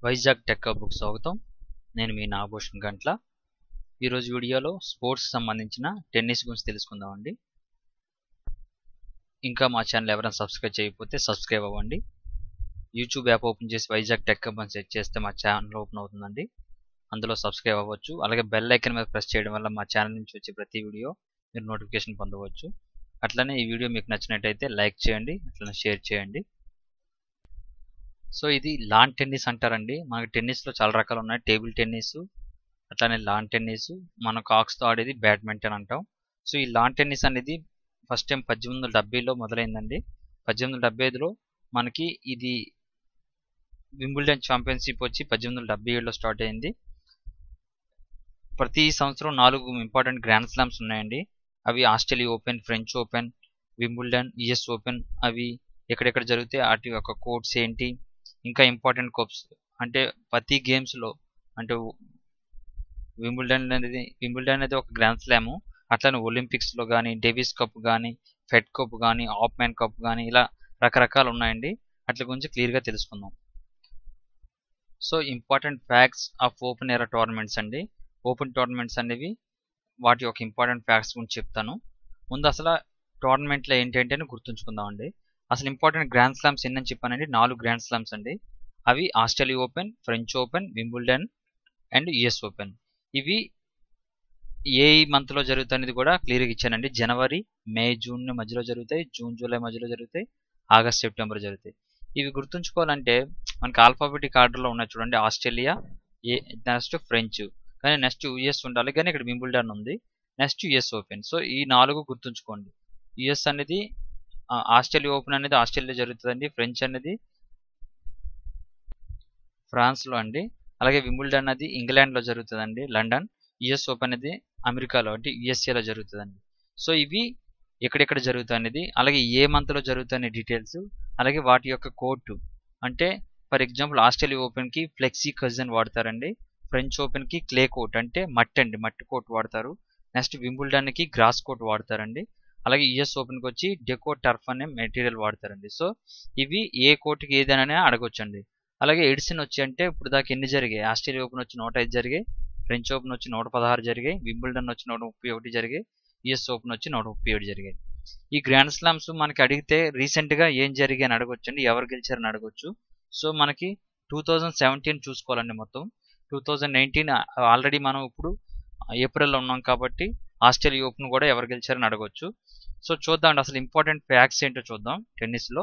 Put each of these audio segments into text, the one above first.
Vizag tech హబ్కు స్వాగతం నేను మీ నాగభూషణ్ గంట్ల ఈరోజు వీడియోలో స్పోర్ట్స్ సంబంధించిన టెన్నిస్ గురించి తెలుసుకుందామండి ఇంకా మా ఛానల్ ఎవరైనా సబ్స్క్రైబ్ చేయకపోతే సబ్స్క్రైబ్ అవ్వండి యూట్యూబ్ యాప్ ఓపెన్ చేసి వైజాగ్ టెక్ హబ్ అని సెట్ చేస్తే మా ఛానల్ ఓపెన్ అవుతుందండి అందులో సబ్స్క్రైబ్ అవ్వచ్చు అలాగే బెల్ ఐకన్ మీద ప్రెస్ చేయడం వల్ల మా ఛానల్ నుంచి వచ్చే ప్రతి వీడియో మీరు నోటిఫికేషన్ పొందవచ్చు అట్లనే ఈ వీడియో మీకు నచ్చినట్టయితే లైక్ చేయండి అట్లనే షేర్ చేయండి సో ఇది లాన్ టెన్నిస్ అంటారండి మనకి టెన్నిస్లో చాలా రకాలు ఉన్నాయి టేబుల్ టెన్నిస్ అట్లానే లాన్ టెన్నిస్ మన కాక్స్తో ఆడేది బ్యాడ్మింటన్ అంటాం సో ఈ లాన్ టెన్నిస్ అనేది ఫస్ట్ టైం పద్దెనిమిది వందల డెబ్బైలో మొదలైందండి పద్దెనిమిది వందల డెబ్బై ఐదులో మనకి ఇది వింబుల్డన్ ఛాంపియన్షిప్ వచ్చి పద్దెనిమిది వందల డెబ్బై ఏడులో స్టార్ట్ అయింది ప్రతి సంవత్సరం నాలుగు ఇంపార్టెంట్ గ్రాండ్ స్లామ్స్ ఉన్నాయండి అవి Australia open French open Wimbledon US open అవి ఎక్కడెక్కడ జరిగితే వాటి యొక్క కోర్ట్స్ ఏంటి ఇంకా ఇంపార్టెంట్ కప్స్ అంటే ప్రతి గేమ్స్లో అంటే వింబుల్డన్ అనేది వింబుల్డన్ అనేది ఒక గ్రాండ్ స్లాము అట్లనే ఒలింపిక్స్లో కానీ డేవిస్ కప్ కానీ ఫెడ్ కప్ కానీ ఆఫ్ మ్యాన్ కప్ కానీ ఇలా రకరకాలు ఉన్నాయండి అట్ల గురించి క్లియర్గా తెలుసుకుందాం so important facts of open era tournaments అండి ఓపెన్ టోర్నమెంట్స్ అనేవి వాటి యొక్క ఇంపార్టెంట్ ఫ్యాక్ట్స్ గురించి చెప్తాను ముందు అసలు టోర్నమెంట్లో ఏంటంటే అని గుర్తుంచుకుందామండి అసలు ఇంపార్టెంట్ గ్రాండ్ స్లామ్స్ ఎన్నని చెప్పానండి నాలుగు గ్రాండ్ స్లామ్స్ అండి అవి Australia open French open Wimbledon and US open ఇవి ఏ మంత్లో జరుగుతుంది కూడా క్లియర్గా ఇచ్చానండి జనవరి మే జూన్ మధ్యలో జరుగుతాయి జూన్ జూలై మధ్యలో జరుగుతాయి ఆగస్ట్ సెప్టెంబర్ జరుగుతాయి ఇవి గుర్తుంచుకోవాలంటే మనకి ఆల్ఫాబెటిక్ ఆర్డర్లో ఉన్నాయి చూడండి ఆస్ట్రేలియా ఏ నెక్స్ట్ ఫ్రెంచ్ కానీ నెక్స్ట్ యుఎస్ ఉండాలి కానీ ఇక్కడ వింబుల్డన్ ఉంది నెక్స్ట్ యుఎస్ ఓపెన్ సో ఈ నాలుగు గుర్తుంచుకోండి యుఎస్ అనేది ఆస్ట్రేలియా ఓపెన్ అనేది ఆస్ట్రేలియా జరుగుతుందండి ఫ్రెంచ్ అనేది ఫ్రాన్స్లో అండి అలాగే వింబుల్డన్ అనేది ఇంగ్లాండ్లో జరుగుతుందండి లండన్ యుఎస్ ఓపెన్ అనేది అమెరికాలో అంటే యుఎస్ఏలో జరుగుతుందండి సో ఇవి ఎక్కడెక్కడ జరుగుతాయి అనేది అలాగే ఏ మంత్లో జరుగుతాయనే డీటెయిల్స్ అలాగే వాటి యొక్క కోర్టు అంటే ఫర్ ఎగ్జాంపుల్ ఆస్ట్రేలియా ఓపెన్కి ఫ్లెక్సీ కజన్ వాడతారండి ఫ్రెంచ్ ఓపెన్కి క్లే కోట్ అంటే మట్టి అండి మట్టి కోట్ వాడతారు నెక్స్ట్ వింబుల్డన్కి గ్రాస్ కోట్ వాడతారండి అలాగే యుఎస్ ఓపెన్కి వచ్చి డెకో టర్ఫ్ అనే మెటీరియల్ వాడతారండి సో ఇవి ఏ కోర్టుకి ఏదైనా అడగొచ్చండి అలాగే ఎడిసిన్ వచ్చి అంటే ఇప్పుడు దాకా ఎన్ని జరిగాయి ఆస్ట్రేలియా ఓపెన్ వచ్చి నూట ఐదు జరిగాయి ఫ్రెంచ్ ఓపెన్ వచ్చి నూట పదహారు జరిగాయి వింబుల్డన్ వచ్చి నూట ముప్పై ఒకటి జరిగాయి యుఎస్ ఓపెన్ వచ్చి నూట ముప్పై ఏడు జరిగాయి ఈ గ్రాండ్ స్లామ్స్ మనకి అడిగితే రీసెంట్గా ఏం జరిగాయి అని అడగొచ్చండి ఎవరు గెలిచారని అడగొచ్చు సో మనకి టూ థౌజండ్ సెవెంటీన్ చూసుకోవాలండి మొత్తం టూ థౌజండ్ నైన్టీన్ ఆల్రెడీ మనం ఇప్పుడు ఏప్రిల్లో ఉన్నాం కాబట్టి ఆస్ట్రేలియా ఓపెన్ కూడా ఎవరు గెలిచారని అడగొచ్చు సో చూద్దాం అసలు ఇంపార్టెంట్ ఫ్యాక్ట్స్ ఏంటో చూద్దాం టెన్నిస్లో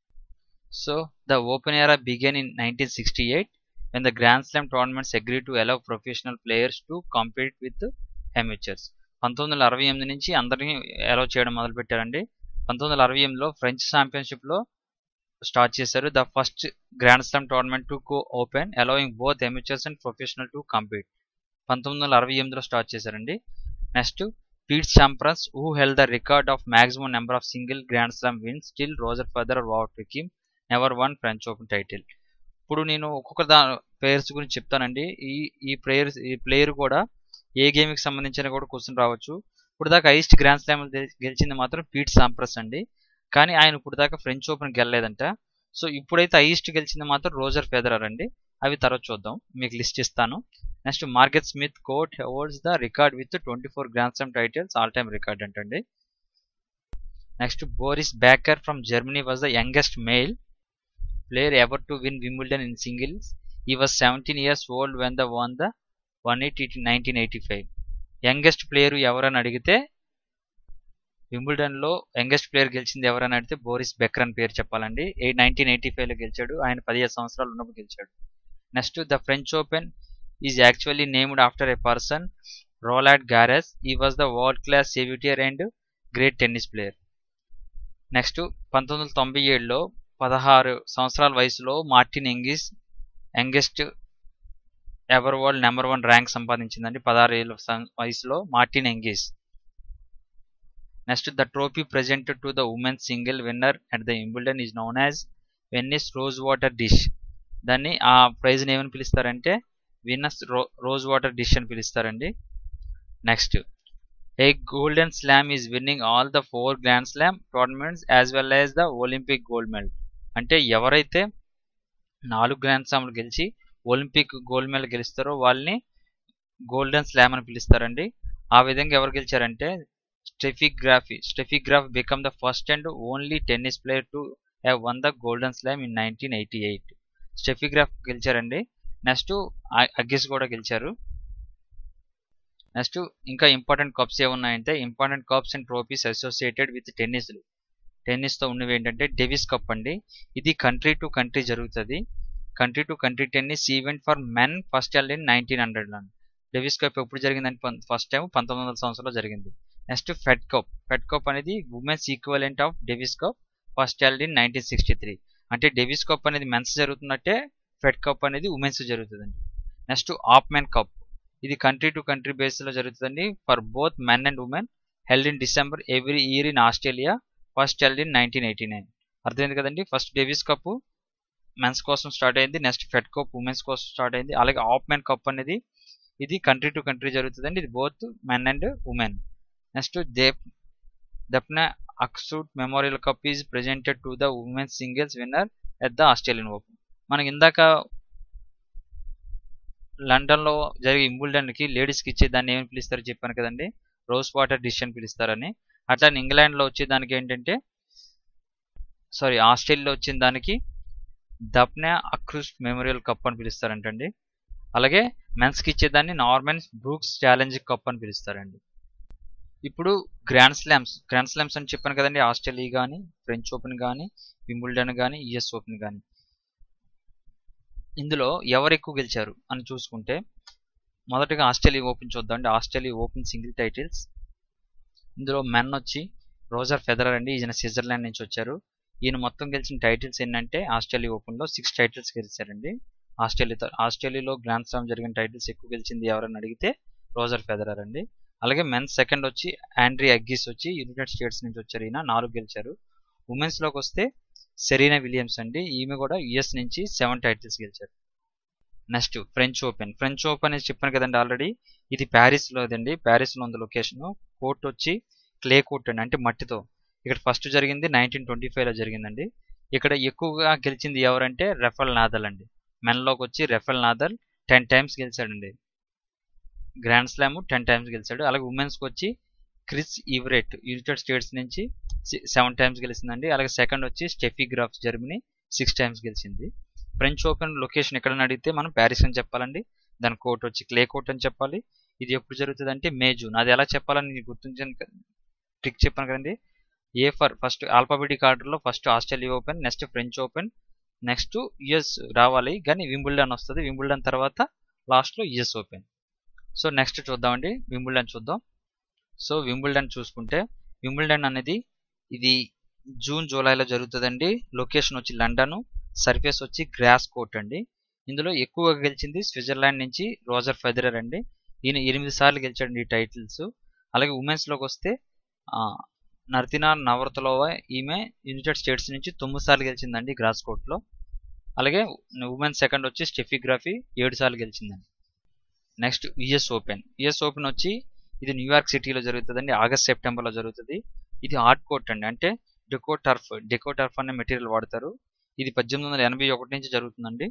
so the open era began in nineteen sixty eight when the Grand Slam tournaments agreed to allow professional players to compete with amateurs. పంతొమ్మిది వందల అరవై ఎనిమిది నుంచి అందరినీ అలౌ చేయడం మొదలుపెట్టారండి పంతొమ్మిది వందల అరవై ఎనిమిదిలో ఫ్రెంచ్ ఛాంపియన్షిప్లో స్టార్ట్ చేశారు the first grand slam tournament to go open allowing both amateurs and professional to compete పంతొమ్మిది వందల అరవై ఎనిమిదిలో స్టార్ట్ చేశారండి next Pete Sampras who held the record of maximum number of single grand slam wins still Roger Federer what వికిమ్ never won French open title ఇప్పుడు నేను ఒక్కొక్క దా players గురించి చెప్తానండి ఈ ఈ ప్లేయర్స్ ఈ ప్లేయర్ కూడా ఏ గేమ్కి సంబంధించిన కూడా క్వశ్చన్ రావచ్చు ఇప్పుడు దాకా హైయెస్ట్ గ్రాండ్ స్లామ్ గెలిచింది మాత్రం పీట్ సాంప్రస్ అండి కానీ ఆయన ఇప్పుడు దాకా ఫ్రెంచ్ ఓపెన్ గెలలేదంట సో ఇప్పుడైతే హైయెస్ట్ గెలిచింది మాత్రం రోజర్ ఫెదరర్ అండి అవి తర్వాత చూద్దాం మీకు లిస్ట్ ఇస్తాను next Margaret Smith Court holds the record with twenty four grand slam titles all time record అంటండి next Boris Becker from Germany was the youngest male player ever to win Wimbledon in singles. He was 17 years old when the won the 180 in 1985. Youngest player ఎవరని అడిగితే వింబుల్డన్లో youngest player గెలిచింది ఎవరని అడిగితే Boris Becker అని పేరు చెప్పాలండి eight nineteen eighty ఫైవ్లో గెలిచాడు ఆయన పదిహేను సంవత్సరాలు ఉన్నప్పుడు గెలిచాడు next the French Open is actually named after a person Roland Garros he was the world class aviator and great tennis player next పంతొమ్మిది వందల తొంభై ఏడులో పదహారు సంవత్సరాల వయసులో Martina Hingis youngest ever world number one rank సంపాదించిందండి పదహారు ఏళ్ళ వయసులో Martina Hingis next the trophy presented to the women single winner at the Wimbledon is known as Venus rose water dish దాన్ని ఆ ప్రైజ్ని ఏమని పిలుస్తారంటే విన్నస్ రో రోజ్ వాటర్ డిష్ అని పిలుస్తారండి next a golden slam is winning all the four grand slam tournaments as well as the Olympic gold medal అంటే ఎవరైతే నాలుగు grand స్లామ్లు గెలిచి ఒలింపిక్ గోల్డ్ మెడల్ గెలుస్తారో వాళ్ళని గోల్డెన్ స్లామ్ అని పిలుస్తారండి ఆ విధంగా ఎవరు గెలిచారంటే Steffi Graf Steffi Graf become the first and only tennis player to have won the golden slam in nineteen eighty eight Steffi Graf గెలిచారండి నెక్స్ట్ అగ్గిస్ కూడా గెలిచారు నెక్స్ట్ ఇంకా ఇంపార్టెంట్ కప్స్ ఏమున్నాయంటే important cups and trophies associated with టెన్నిస్లు టెన్నిస్తో ఉన్నవి ఏంటంటే Davis Cup అండి ఇది కంట్రీ టు కంట్రీ జరుగుతుంది country to country tennis event for men first held in nineteen hundred Davis cup ఎప్పుడు జరిగిందంటే ఫస్ట్ టైం పంతొమ్మిది వందల సంవత్సరంలో జరిగింది next Fed Cup Fed Cup అనేది women's equivalent of Davis Cup first held in nineteen sixty three అంటే Davis Cup అనేది men's జరుగుతున్నట్టే ఫెడ్ కప్ అనేది ఉమెన్స్ జరుగుతుందండి నెక్స్ట్ ఆప్ మెన్ కప్ ఇది కంట్రీ టు కంట్రీ బేస్లో జరుగుతుందండి for both men and women held in December every year in Australia first held in nineteen eighty nine అర్థమైంది కదండి first Davis Cup men's కోసం start అయింది next Fed Cup women's కోసం start అయింది అలాగే of men cup అనేది ఇది country to country జరుగుతుందండి ఇది both men and women next దేప్ Daphne Akhurst memorial cup is presented to the women's singles winner at the Australian Open మనకి ఇందాక లండన్లో జరిగే ఇంబుల్డన్కి లేడీస్కి ఇచ్చే దాన్ని ఏమని పిలుస్తారో చెప్పాను కదండి రోజ్ వాటర్ డిష్ అని పిలుస్తారని అట్లా ఇంగ్లాండ్లో వచ్చే దానికి ఏంటంటే సారీ ఆస్ట్రేలియాలో వచ్చిన దానికి దప్నే అక్రూస్ట్ మెమోరియల్ కప్ అని పిలుస్తారంటండి అలాగే మెన్స్కి ఇచ్చేదాన్ని నార్మన్ బ్రూక్స్ ఛాలెంజ్ కప్ అని పిలుస్తారండి ఇప్పుడు గ్రాండ్ స్లామ్స్ గ్రాండ్ స్లామ్స్ అని చెప్పాను కదండి ఆస్ట్రేలియా కానీ ఫ్రెంచ్ ఓపెన్ కానీ వింబుల్డన్ కానీ యుఎస్ ఓపెన్ కానీ ఇందులో ఎవరు ఎక్కువ గెలిచారు అని చూసుకుంటే మొదటగా ఆస్ట్రేలియా ఓపెన్ చూద్దాం ఆస్ట్రేలియా ఓపెన్ సింగిల్ టైటిల్స్ ఇందులో మెన్ వచ్చి రోజర్ ఫెదరర్ అండి ఈయన స్విట్జర్లాండ్ నుంచి వచ్చారు ఈయన మొత్తం గెలిచిన టైటిల్స్ ఏంటంటే ఆస్ట్రేలియా ఓపెన్లో సిక్స్ టైటిల్స్ గెలిచారండి ఆస్ట్రేలియాతో ఆస్ట్రేలియాలో గ్రాండ్ స్లామ్ జరిగిన టైటిల్స్ ఎక్కువ గెలిచింది ఎవరని అడిగితే రోజర్ ఫెదరర్ అండి అలాగే మెన్స్ సెకండ్ వచ్చి ఆండ్రీ అగ్గీస్ వచ్చి యునైటెడ్ స్టేట్స్ నుంచి వచ్చారు ఈయన నాలుగు గెలిచారు ఉమెన్స్లోకి వస్తే సెరీనా విలియమ్స్ అండి ఈమె కూడా యుఎస్ నుంచి సెవెన్ టైటిల్స్ గెలిచారు next French Open French Open అని చెప్పాను కదండి ఆల్రెడీ ఇది ప్యారిస్లో అండి ప్యారిస్లో ఉంది లొకేషన్ కోర్ట్ వచ్చి క్లే కోర్ట్ అండి అంటే మట్టితో ఇక్కడ ఫస్ట్ జరిగింది నైన్టీన్ ట్వంటీ ఫైవ్లో జరిగిందండి ఇక్కడ ఎక్కువగా గెలిచింది ఎవరంటే రెఫల్ నాదల్ అండి మెన్లోకి వచ్చి రెఫల్ నాదల్ టెన్ టైమ్స్ గెలిచాడండి గ్రాండ్ స్లామ్ టెన్ టైమ్స్ గెలిచాడు అలాగే ఉమెన్స్కి వచ్చి క్రిస్ ఈవరెట్ యునైటెడ్ స్టేట్స్ నుంచి సెవెన్ టైమ్స్ గెలిచిందండి అలాగే సెకండ్ వచ్చి Steffi Graf's Germany six times గెలిచింది ఫ్రెంచ్ ఓపెన్ లొకేషన్ ఎక్కడని అడిగితే మనం ప్యారిస్ అని చెప్పాలండి దాని కోర్ట్ వచ్చి క్లే కోర్ట్ అని చెప్పాలి ఇది ఎప్పుడు జరుగుతుంది అంటే మే జూన్ అది ఎలా చెప్పాలని గుర్తించాను ట్రిక్ చెప్పాను కదండి ఏ ఫర్ ఫస్ట్ ఆల్ఫాబెటిక్ ఆర్డర్లో first Australia Open next French Open next US రావాలి కానీ వింబుల్డన్ వస్తుంది వింబుల్డన్ తర్వాత లాస్ట్లో యుఎస్ ఓపెన్ సో నెక్స్ట్ చూద్దామండి వింబుల్డన్ చూద్దాం సో వింబుల్డన్ చూసుకుంటే వింబుల్డన్ అనేది ఇది జూన్ జూలైలో జరుగుతుందండి లొకేషన్ వచ్చి లండన్ సర్ఫేస్ వచ్చి గ్రాస్ కోర్ట్ అండి ఇందులో ఎక్కువగా గెలిచింది స్విట్జర్లాండ్ నుంచి రోజర్ ఫెదరర్ అండి ఈయన ఎనిమిది సార్లు గెలిచాడండి ఈ టైటిల్స్ అలాగే ఉమెన్స్లోకి వస్తే నర్తినా నవరతలోవా ఈమె యునైటెడ్ స్టేట్స్ నుంచి తొమ్మిది సార్లు గెలిచిందండి గ్రాస్ కోర్ట్లో అలాగే ఉమెన్ సెకండ్ వచ్చి స్టెఫిగ్రఫీ ఏడు సార్లు గెలిచిందండి next US Open US Open వచ్చి ఇది న్యూయార్క్ సిటీలో జరుగుతుందండి ఆగస్ట్ సెప్టెంబర్లో జరుగుతుంది ఇది హార్డ్ కోర్ట్ అండి అంటే డెకో టర్ఫ్ డెకో టర్ఫ్ అనే మెటీరియల్ వాడతారు ఇది పద్దెనిమిది వందల ఎనభై ఒకటి నుంచి జరుగుతుందండి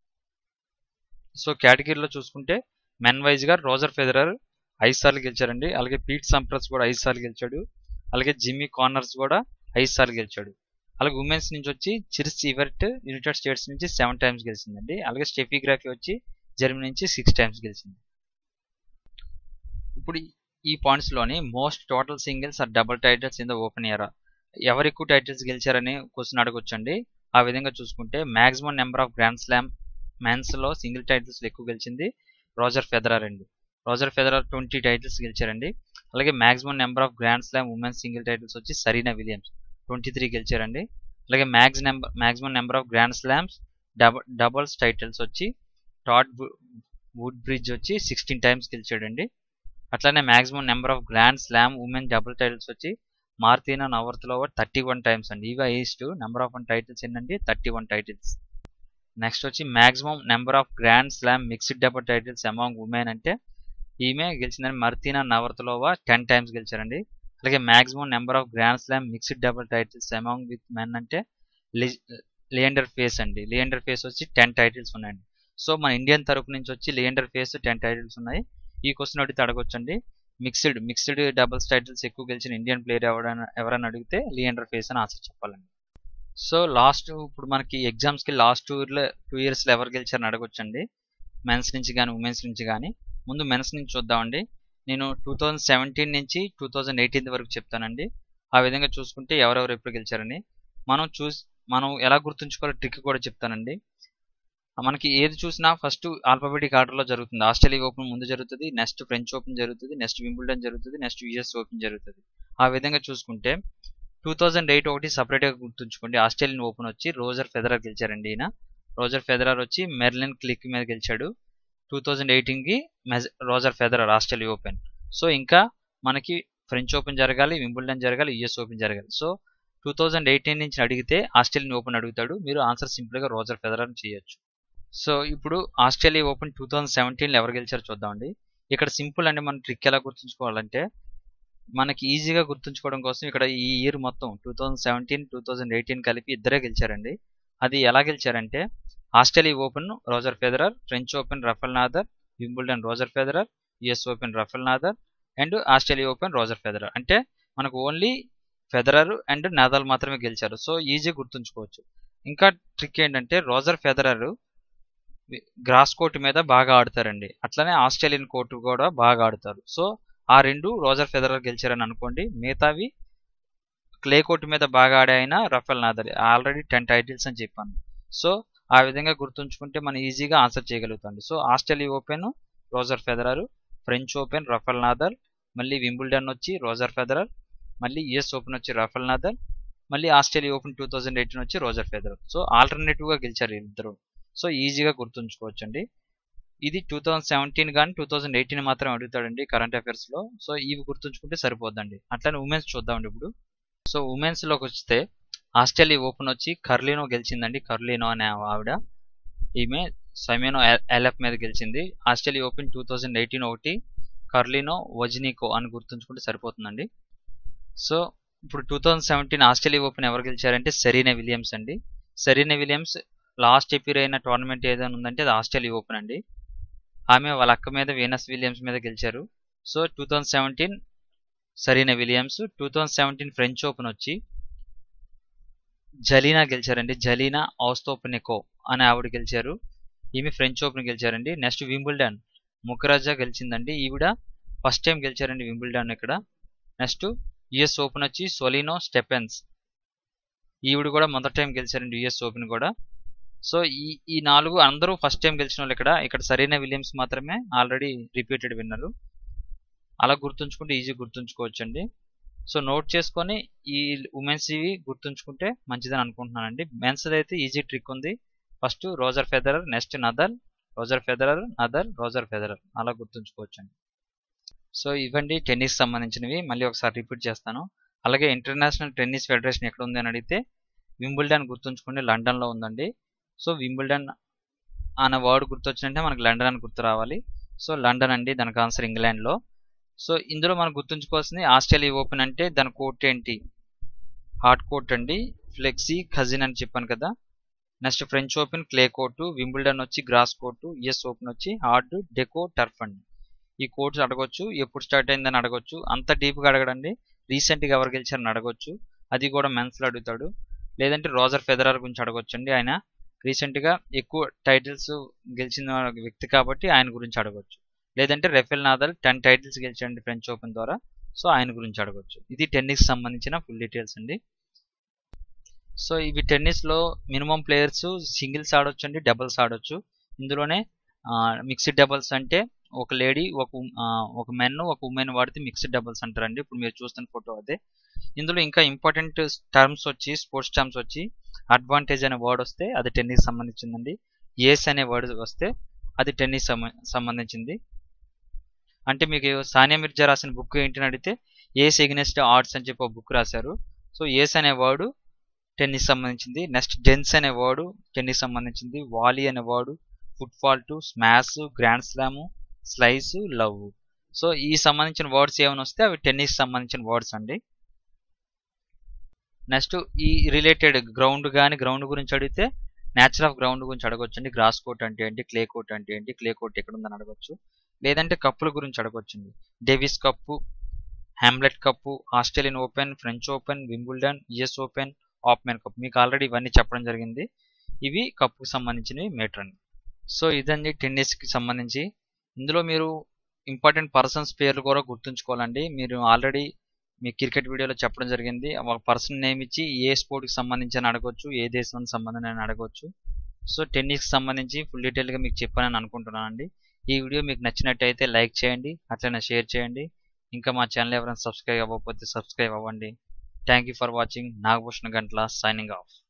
సో కేటగిరీలో చూసుకుంటే మెన్ వైజ్గా రోజర్ ఫెదరర్ ఐదు సార్లు గెలిచారండి అలాగే పీట్ సంప్రస్ కూడా ఐదు సార్లు గెలిచాడు అలాగే జిమ్మీ కార్నర్స్ కూడా ఐదు సార్లు గెలిచాడు అలాగే ఉమెన్స్ నుంచి వచ్చి చిర్స్ ఇవర్ట్ యునైటెడ్ స్టేట్స్ నుంచి సెవెన్ టైమ్స్ గెలిచిందండి అలాగే స్టెఫిగ్రఫీ వచ్చి జర్మనీ నుంచి సిక్స్ టైమ్స్ గెలిచింది ఇప్పుడు ఈ పాయింట్స్లోని most total singles or double titles in the open year ఎవరు ఎక్కువ టైటిల్స్ గెలిచారని క్వశ్చన్ అడగొచ్చండి ఆ విధంగా చూసుకుంటే maximum number of grand slam మెన్స్లో సింగిల్ టైటిల్స్ ఎక్కువ గెలిచింది రోజర్ ఫెదరర్ అండి రోజర్ ఫెదరర్ ట్వంటీ టైటిల్స్ గెలిచారండి అలాగే maximum number of grand slam women's single titles వచ్చి సరీనా విలియమ్స్ ట్వంటీ త్రీ గెలిచారండి అలాగే max number maximum number of grand slams double doubles titles వచ్చి టాడ్ వుడ్ బ్రిడ్జ్ వచ్చి సిక్స్టీన్ టైమ్స్ గెలిచాడండి అట్లానే maximum number of grand slam women double titles వచ్చి Martina Navratilova thirty one times అండి ఇవి east number of won titles ఏంటండి thirty one titles next వచ్చి maximum number of grand slam mixed double titles among women అంటే ఈమె గెలిచిందని Martina Navratilova ten times గెలిచారండి అలాగే maximum number of grand slam mixed double titles among with men అంటే లియండర్ ఫేస్ అండి Leander face వచ్చి టెన్ టైటిల్స్ ఉన్నాయండి సో మన ఇండియన్ తరపు నుంచి వచ్చి లియండర్ ఫేస్ టెన్ టైటిల్స్ ఉన్నాయి ఈ క్వశ్చన్ అడిగితే అడగొచ్చండి మిక్స్డ్ మిక్స్డ్ డబుల్స్ టైటిల్స్ ఎక్కువ గెలిచిన ఇండియన్ ప్లేయర్ ఎవరైనా ఎవరైనా అడిగితే లియండర్ ఫేస్ అని ఆన్సర్ చెప్పాలండి సో లాస్ట్ ఇప్పుడు మనకి ఎగ్జామ్స్కి లాస్ట్ ఇయర్లో టూ ఇయర్స్లో ఎవరు గెలిచారని అడగొచ్చండి మెన్స్ నుంచి కానీ ఉమెన్స్ నుంచి కానీ ముందు మెన్స్ నుంచి చూద్దామండి నేను టూ థౌజండ్ సెవెంటీన్ నుంచి టూ థౌజండ్ ఎయిటీన్ వరకు చెప్తానండి ఆ విధంగా చూసుకుంటే ఎవరెవరు ఎప్పుడు గెలిచారని మనం చూసి మనం ఎలా గుర్తుంచుకోవాలో ట్రిక్ కూడా చెప్తానండి మనకి ఏది చూసినా ఫస్ట్ ఆల్ఫాబెటిక్ ఆర్డర్లో జరుగుతుంది ఆస్ట్రేలియా ఓపెన్ ముందు జరుగుతుంది నెక్స్ట్ ఫ్రెంచ్ ఓపెన్ జరుగుతుంది నెక్స్ట్ వింబుల్డన్ జరుగుతుంది నెక్స్ట్ యుఎస్ ఓపెన్ జరుగుతుంది ఆ విధంగా చూసుకుంటే టూ థౌజండ్ ఎయిట్ ఒకటి సపరేట్గా గుర్తుంచుకోండి ఆస్ట్రేలియన్ ఓపెన్ వచ్చి రోజర్ ఫెదరర్ గెలిచారండి ఈయన రోజర్ ఫెదరర్ వచ్చి మెర్లిన్ క్లిక్ మీద గెలిచాడు టూ థౌజండ్ ఎయిటీన్కి మెజ్ Roger Federer Australia Open so ఇంకా మనకి ఫ్రెంచ్ ఓపెన్ జరగాలి వింబుల్డన్ జరగాలి యుఎస్ ఓపెన్ జరగాలి సో టూ థౌజండ్ ఎయిటీన్ నుంచి అడిగితే ఆస్ట్రేలియన్ ఓపెన్ అడుగుతాడు మీరు ఆన్సర్ సింపుల్గా రోజర్ ఫెదరర్ చేయొచ్చు సో ఇప్పుడు ఆస్ట్రేలియా ఓపెన్ టూ థౌజండ్ సెవెంటీన్లో ఎవరు గెలిచారో చూద్దామండి ఇక్కడ సింపుల్ అండి మన ట్రిక్ ఎలా గుర్తుంచుకోవాలంటే మనకి ఈజీగా గుర్తుంచుకోవడం కోసం ఇక్కడ ఈ ఇయర్ మొత్తం two thousand seventeen two thousand eighteen కలిపి ఇద్దరే గెలిచారండి అది ఎలా గెలిచారంటే Australia Open Roger Federer French Open Rafael Nadal Wimbledon Roger Federer US Open Rafael Nadal and Australia Open Roger Federer అంటే మనకు ఓన్లీ ఫెదరర్ అండ్ నాదాల్ మాత్రమే గెలిచారు సో ఈజీ గుర్తుంచుకోవచ్చు ఇంకా ట్రిక్ ఏంటంటే రోజర్ ఫెదరర్ గ్రాస్ కోర్టు మీద బాగా ఆడతారండి అట్లనే ఆస్ట్రేలియన్ కోర్టు కూడా బాగా ఆడతారు సో ఆ రెండు రోజర్ ఫెదరర్ గెలిచారని అనుకోండి మిగతావి క్లే కోర్టు మీద బాగా ఆడే అయినా Rafael Nadal already ten titles అని చెప్పాను సో ఆ విధంగా గుర్తుంచుకుంటే మనం ఈజీగా ఆన్సర్ చేయగలుగుతాం so Australia Open Roger Federer French Open Rafael Nadal మళ్ళీ వింబుల్డన్ వచ్చి రోజర్ ఫెదరర్ మళ్ళీ యుఎస్ ఓపెన్ వచ్చి రఫెల్ నాదర్ మళ్ళీ Australia Open two thousand eighteen వచ్చి రోజర్ ఫెదరర్ సో ఆల్టర్నేటివ్గా గెలిచారు ఇద్దరు సో ఈజీగా గుర్తుంచుకోవచ్చు అండి ఇది టూ థౌజండ్ సెవెంటీన్ కానీ టూ థౌజండ్ ఎయిటీన్ మాత్రం అడుగుతాడండి కరెంట్ అఫైర్స్లో సో ఇవి గుర్తుంచుకుంటే సరిపోద్దండి అట్లనే ఉమెన్స్ చూద్దామండి ఇప్పుడు సో ఉమెన్స్లోకి వస్తే ఆస్ట్రేలియా ఓపెన్ వచ్చి కర్లీనో గెలిచిందండి కర్లీనో అనే ఆవిడ ఈమె సైమేనో ఎల్ఎఫ్ మీద గెలిచింది Australia Open two thousand eighteen ఒకటి కర్లీనో వజ్నికో అని గుర్తుంచుకుంటే సరిపోతుందండి సో ఇప్పుడు two thousand seventeen Australia Open ఎవరు గెలిచారంటే సెరీనా విలియమ్స్ అండి సెరీనా విలియమ్స్ లాస్ట్ ఎపిర్ అయిన టోర్నమెంట్ ఏదైనా ఉందంటే అది ఆస్ట్రేలియా ఓపెన్ అండి ఆమె వాళ్ళ అక్క మీద వీనస్ విలియమ్స్ మీద గెలిచారు so two thousand seventeen Serena Williams two thousand seventeen French Open వచ్చి జలీనా గెలిచారండి జలీనా ఆస్తోపనికో అనే ఆవిడ గెలిచారు ఈమె ఫ్రెంచ్ ఓపెన్ గెలిచారండి నెక్స్ట్ వింబుల్డన్ ముఖరాజా గెలిచిందండి ఈవిడ ఫస్ట్ టైం గెలిచారండి వింబుల్డన్ ఇక్కడ నెక్స్ట్ యుఎస్ ఓపెన్ వచ్చి సొలినో స్టెపెన్స్ ఈవిడ కూడా మొదటి టైం గెలిచారండి యుఎస్ ఓపెన్ కూడా సో ఈ ఈ నాలుగు అందరూ ఫస్ట్ టైం గెలిచిన వాళ్ళు ఇక్కడ ఇక్కడ సరైన విలియమ్స్ మాత్రమే ఆల్రెడీ రిపీటెడ్ విన్నరు అలా గుర్తుంచుకుంటే ఈజీ గుర్తుంచుకోవచ్చు అండి సో నోట్ చేసుకొని ఈ ఉమెన్స్ ఇవి గుర్తుంచుకుంటే మంచిదని అనుకుంటున్నానండి మెన్స్ అయితే ఈజీ ట్రిక్ ఉంది first Roger Federer next Nadal Roger Federer Nadal Roger Federer అలా గుర్తుంచుకోవచ్చు అండి సో ఇవ్వండి టెన్నిస్ సంబంధించినవి మళ్ళీ ఒకసారి రిపీట్ చేస్తాను అలాగే ఇంటర్నేషనల్ టెన్నిస్ ఫెడరేషన్ ఎక్కడ ఉంది అని అడిగితే వింబుల్డన్ గుర్తుంచుకోండి లండన్లో ఉందండి సో వింబుల్డన్ అనే వర్డ్ గుర్తొచ్చిందంటే మనకు లండన్ అని గుర్తు రావాలి సో లండన్ అండి దానికి ఆన్సర్ ఇంగ్లాండ్లో సో ఇందులో మనం గుర్తుంచుకోవాల్సింది ఆస్ట్రేలియా ఓపెన్ అంటే దాని కోర్ట్ ఏంటి హార్డ్ కోర్ట్ అండి ఫ్లెక్సీ ఖజిన్ అని చెప్పాను కదా next French Open clay court Wimbledon వచ్చి గ్రాస్ కోర్టు యుఎస్ ఓపెన్ వచ్చి హార్డ్ డెకో టర్ఫ్ అండి ఈ కోర్ట్స్ అడగొచ్చు ఎప్పుడు స్టార్ట్ అయిందని అడగొచ్చు అంత డీప్గా అడగడండి రీసెంట్గా ఎవరు గెలిచారని అడగొచ్చు అది కూడా మెన్స్లో అడుగుతాడు లేదంటే రోజర్ ఫెదరర్ గురించి అడగొచ్చు అండి ఆయన రీసెంట్గా ఎక్కువ టైటిల్స్ గెలిచిన వ్యక్తి కాబట్టి ఆయన గురించి అడగొచ్చు లేదంటే రెఫెల్ నాదల్ టెన్ టైటిల్స్ గెలిచండి ఫ్రెంచ్ ఓపెన్ ద్వారా సో ఆయన గురించి అడగొచ్చు ఇది టెన్నిస్ సంబంధించిన ఫుల్ డీటెయిల్స్ అండి సో ఇవి టెన్నిస్లో మినిమం ప్లేయర్స్ సింగిల్స్ ఆడొచ్చు అండి డబుల్స్ ఆడొచ్చు ఇందులోనే మిక్స్డ్ డబుల్స్ అంటే ఒక లేడీ ఒక ఒక మెన్ ఒక ఉమెన్ వాడితే మిక్స్డ్ డబుల్స్ అంటారండి ఇప్పుడు మీరు చూస్తున్న ఫోటో అదే ఇందులో ఇంకా ఇంపార్టెంట్ టర్మ్స్ వచ్చి స్పోర్ట్స్ టర్మ్స్ వచ్చి అడ్వాంటేజ్ అనే వర్డ్ వస్తే అది టెన్నిస్ సంబంధించిందండి ఏస్ అనే వర్డ్ వస్తే అది టెన్నిస్ సంబంధించింది అంటే మీకు సానియా మిర్జా రాసిన బుక్ ఏంటని అడిగితే ఏస్ ఎగ్నెస్ట్ ఆర్ట్స్ అని చెప్పి ఒక బుక్ రాశారు సో ఏస్ అనే వర్డ్ టెన్నిస్ సంబంధించింది నెక్స్ట్ డెన్స్ అనే వర్డ్ టెన్నిస్ సంబంధించింది వాలీ అనే word football to smash grand slam slice love so ఈ సంబంధించిన వర్డ్స్ ఏమైనా వస్తే అవి టెన్నిస్ సంబంధించిన వర్డ్స్ అండి నెక్స్ట్ ఈ రిలేటెడ్ గ్రౌండ్ కానీ గ్రౌండ్ గురించి అడిగితే నేచర్ ఆఫ్ గ్రౌండ్ గురించి అడగొచ్చు అండి గ్రాస్ కోట్ అంటే ఏంటి క్లే కోట్ అంటే ఏంటి క్లే కోట్ ఎక్కడ ఉందని అడగొచ్చు లేదంటే కప్పుల గురించి అడగొచ్చండి Davis Cup Hamlet cup Australian Open French open Wimbledon US Open Hopman Cup మీకు ఆల్రెడీ ఇవన్నీ చెప్పడం జరిగింది ఇవి కప్పుకు సంబంధించినవి మేటర్ అండి సో ఇదండి టెన్నిస్కి సంబంధించి ఇందులో మీరు ఇంపార్టెంట్ పర్సన్స్ పేర్లు కూడా గుర్తుంచుకోవాలండి మీరు ఆల్రెడీ మీ క్రికెట్ వీడియోలో చెప్పడం జరిగింది ఒక పర్సన్ నేమ్ ఇచ్చి ఏ స్పోర్ట్కి సంబంధించి అని అడగొచ్చు ఏ దేశానికి సంబంధించి అని అడగొచ్చు సో టెన్నిస్కి సంబంధించి ఫుల్ డీటెయిల్గా మీకు చెప్పానని అనుకుంటున్నానండి ఈ వీడియో మీకు నచ్చినట్టయితే లైక్ చేయండి అట్లనే షేర్ చేయండి ఇంకా మా ఛానల్ ఎవరైనా సబ్స్క్రైబ్ అవ్వకపోతే సబ్స్క్రైబ్ అవ్వండి thank you for watching Nagabhushana Gantla signing of